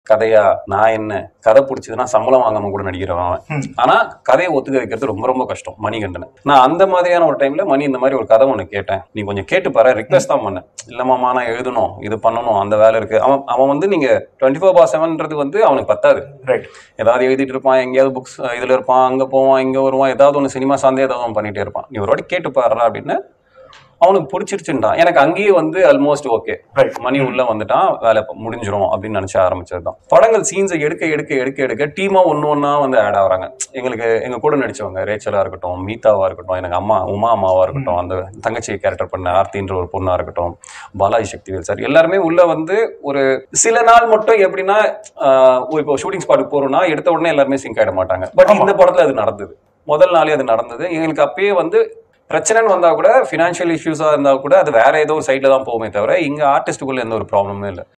கதையா நான் என்ன கதை பிடிச்சதுன்னா சம்பளம் வாங்காம கூட நடிக்கிறவன் அவன் ம். ஆனா கதையை ஒத்துக்க வைக்கிறது ரொம்ப ரொம்ப கஷ்டம் மணிகண்டனை நான் அந்த மாதிரியான ஒரு டைம்ல மணி இந்த மாதிரி ஒரு கதை ஒண்ணு கேட்டேன் நீ கொஞ்சம் கேட்டு பாரு ரிக்வெஸ்ட் தான் பண்ணேன் இல்லமாமா நான் எழுதணும் இது பண்ணணும் அந்த வேலை இருக்கு அவன் அவன் வந்து நீங்க டுவெண்ட்டி ஃபோர் பார் செவன்ன்றது வந்து அவனுக்கு பத்தாது ரைட் ஏதாவது எழுதிட்டு இருப்பான் எங்கேயாவது புக்ஸ் இதுல இருப்பான் அங்க போவான் இங்க வருவான் ஏதாவது ஒன்று சினிமா சார்ந்தே ஏதாவது ஒன்று பண்ணிட்டே இருப்பான் நீ ஒரு வாட்டி கேட்டு பாடுறா அப்படின்னு அவனுக்கு பிடிச்சிருச்சுட்டான் எனக்கு அங்கேயே வந்து ஆல்மோஸ்ட் ஓகே ரைட் மணி உள்ள வந்துட்டான் வேலை இப்ப முடிஞ்சிரும் அப்படின்னு நினைச்ச ஆரம்பிச்சது தான் படங்கள் சீன்ஸை எடுக்க எடுக்க எடுக்க எடுக்க டீமா ஒன்று ஒன்றா வந்து ஆட் ஆகுறாங்க எங்களுக்கு எங்க கூட நடிச்சவங்க ரேச்சலா இருக்கட்டும் மீதாவா இருக்கட்டும் எனக்கு அம்மா உமா அம்மாவா இருக்கட்டும் அந்த தங்கச்சி கேரக்டர் பண்ண ஆர்த்தின்ற ஒரு பொண்ணா இருக்கட்டும் பாலாஜி சக்திவேல் சார் எல்லாருமே உள்ள வந்து ஒரு சில நாள் மட்டும் எப்படின்னா ஆஹ் இப்போ ஷூட்டிங் ஸ்பாட்டுக்கு போறோம்னா எடுத்த உடனே எல்லாருமே சிங்க் ஆயிட மாட்டாங்க பட் இந்த படத்துல அது நடந்தது முதல் நாளே அது நடந்தது எங்களுக்கு அப்பயே வந்து பிரச்சனைன்னு வந்தா கூட ஃபினான்ஷியல் இஷ்யூஸா இருந்தா கூட அது வேற ஏதோ ஒரு சைட்ல தான் போகுமே தவிர இங்க ஆர்டிஸ்டுக்குள்ள எந்த ஒரு ப்ராப்ளமே இல்லை